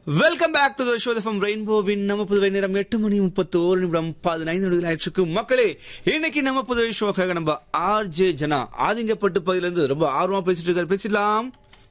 Welcome back to the show from ரெயின்போவின் நம்ம புதுவை நேரம் எட்டு மணி முப்பத்தி ஒரு நிமிடம் பதினைந்து நிமிடங்கள் ஆயிடுச்சு மக்களே இன்னைக்கு நம்ம புதுவை ஷோக்காக நம்ம ஆர்ஜே ஜனா ஆதிங்கப்பட்டு பகுதியிலிருந்து ரொம்ப ஆர்வமா பேசிட்டு இருக்காரு பேசிடலாம்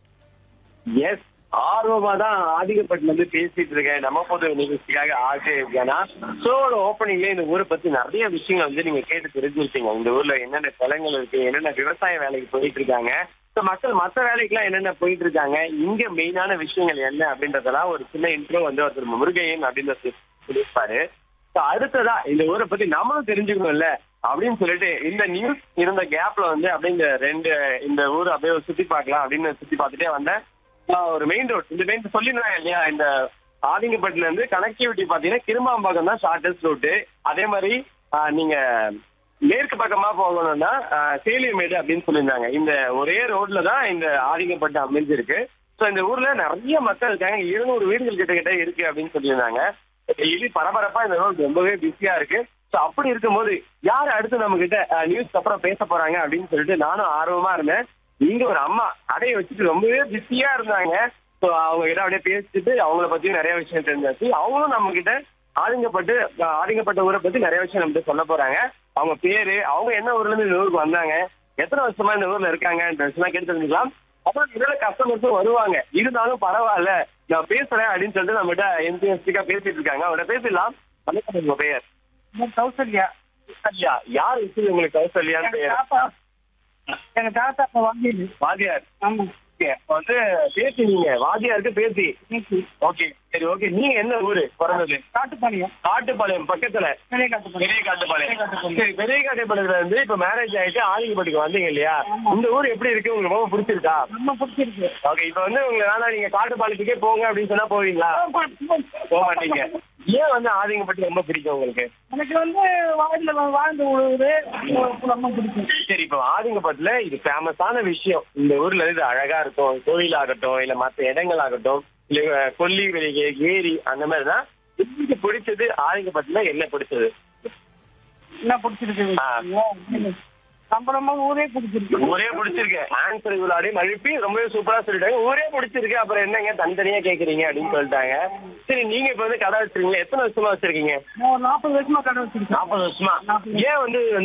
எஸ் ஆர்வமா தான் ஆதிக்கப்பட்டில இருந்து பேசிட்டு இருக்கேன் நம்ம பொது நிகழ்ச்சிக்காக ஆசை ஏன்னா ஷோட ஓப்பனிங்ல இந்த ஊரை பத்தி நிறைய விஷயங்கள் வந்து நீங்க கேட்டு தெரிஞ்சிருப்பீங்க இந்த ஊர்ல என்னென்ன தலங்கள் இருக்கு என்னென்ன விவசாய வேலைக்கு போயிட்டு இருக்காங்க So, மக்கள் மத்த வேலைக்கெல்லாம் என்னென்ன போயிட்டு இருக்காங்க இங்க மெயினான விஷயங்கள் என்ன அப்படின்றதெல்லாம் ஒரு சின்ன இன்ட்ரோ வந்து ஒருத்தர் முருகையன் அப்படின்னு சொல்லியிருப்பாரு So, அடுத்ததா இந்த ஊரை பத்தி நம்மளும் தெரிஞ்சுக்கணும்ல அப்படின்னு சொல்லிட்டு இந்த நியூஸ் இருந்த கேப்ல வந்து அப்படியே இந்த ரெண்டு இந்த ஊர் அப்படியே சுத்தி பார்க்கலாம் அப்படின்னு சுத்தி பார்த்துட்டே வந்தேன் ஆஹ் ஒரு மெயின் ரோட் இந்த மெயின் சொல்லிருந்தாங்க இல்லையா இந்த ஆதிங்கப்பட்டில இருந்து கனெக்டிவிட்டி பாத்தீங்கன்னா கிருமாம்பாக்கம் தான் ஷார்டஸ்ட் ரூட்டு அதே மாதிரி ஆஹ் நீங்க மேற்கு பக்கமா போகணும்னா ஆஹ் சேலியமேடு அப்படின்னு சொல்லியிருந்தாங்க இந்த ஒரே ரோட்ல தான் இந்த ஆதிங்கப்பட்டு அமைஞ்சிருக்கு ஸோ இந்த ஊர்ல நிறைய மக்கள் இருக்காங்க இருநூறு வீடுகள் கிட்ட கிட்ட இருக்கு அப்படின்னு சொல்லியிருந்தாங்க டெய்லி பரபரப்பா இந்த ரோட் ரொம்பவே பிஸியா இருக்கு ஸோ அப்படி இருக்கும்போது யார் அடுத்து நம்ம கிட்ட நியூஸ்க்கு அப்புறம் பேச போறாங்க அப்படின்னு சொல்லிட்டு நானும் ஆர்வமா இருந்தேன் இங்க ஒரு அம்மா கடையை வச்சுட்டு ரொம்பவே பிஸியா இருந்தாங்க ஸோ அவங்க கிட்ட அப்படியே பேசிட்டு அவங்கள பத்தியும் நிறைய விஷயம் தெரிஞ்சாச்சு அவங்களும் நம்ம கிட்ட ஆதிங்கப்பட்டு அஹ், ஆதிங்கப்பட்ட ஊரை பத்தி நிறைய விஷயம் நம்ம சொல்ல போறாங்க அவங்க பேரு அவங்க என்ன ஊர்ல இருந்து இந்த ஊருக்கு வந்தாங்க எத்தனை வருஷமா இந்த ஊர்ல இருக்காங்கன்ற விஷயம் கேட்டு தெரிஞ்சுக்கலாம் அப்புறம் இதுல கஸ்டமர்ஸும் வருவாங்க இருந்தாலும் பரவாயில்ல நான் பேசுறேன் அப்படின்னு சொல்லிட்டு நம்ம கிட்ட என்டிஎஸ்டிக்கா பேசிட்டு இருக்காங்க அவங்கள பேசிடலாம் வணக்கம் உங்க பெயர் கௌசல்யா கௌசல்யா யார் வச்சு உங்களுக்கு கௌசல்யான்னு எங்க பெயர் தாத்தா எங்க தாத்தா அப்ப வாங்கியது வாதியார் ஆமா ஓகே அப்ப வந்து பேசி நீங்க வாதியாருக்கு பேசி இன்னைக்கு ஓகே சரி ஓகே நீங்க என்ன ஊரு பிறந்தது காட்டுப்பாளையம் காட்டுப்பாளையம் பக்கத்துல பெரிய காட்டுப்பாளையம் பெரிய காட்டுப்பாளையம் பெரிய காட்டுப்பாளையம். சரி பெரிய காட்டுப்பாளையத்துல இருந்து இப்ப மேரேஜ் ஆயிட்டு ஆலிங்கப்பட்டிக்கு வந்தீங்க இல்லையா ஆமா. இந்த ஊர் எப்படி இருக்கு உங்களுக்கு ரொம்ப பிடிச்சிருக்கா ரொம்ப பிடிச்சிருக்கு ஓகே இப்ப வந்து உங்களை வேணா நீங்க காட்டுப்பாளையத்துக்கே போங்க அப்படின்னு சொன்னா போவீங்களா போக மாட்டீங்க ஏன் வந்து ஆதிங்கப்பட்டி ரொம்ப பிடிக்கும் உங்களுக்கு எனக்கு வந்து வாழ்ந்த வாழ்ந்த உழுவுது ரொம்ப பிடிக்கும் சரி இப்போ ஆதிங்கப்பட்டில இது ஃபேமஸான விஷயம் இந்த ஊர்ல இது அழகா இருக்கும் கோயில் ஆகட்டும் இல்ல மத்த இடங்கள் ஆகட்டும் இல்ல அஹ், கொல்லி வெளியே ஏரி அந்த மாதிரிதான் உங்களுக்கு பிடிச்சது ஆதிங்கப்பட்டில என்ன பிடிச்சது என்ன பிடிச்சிருக்கு ஆ. சம்பளமா ஊரே பிடிச்சிருக்கு ஊரே பிடிச்சிருக்கு ஆன்சர் இவ்வளோ மழுப்பி ரொம்பவே சூப்பரா சொல்லிட்டாங்க ஊரே பிடிச்சிருக்கு அப்புறம் என்னங்க தனித்தனியா கேக்குறீங்க அப்படின்னு சொல்லிட்டாங்க சரி நீங்க இப்ப வந்து கடை வச்சிருக்கீங்க எத்தனை வருஷமா வச்சிருக்கீங்க நான் ஒரு நாற்பது வருஷமா கடை வச்சிருக்கேன் நாற்பது வருஷமா ஏன் வந்து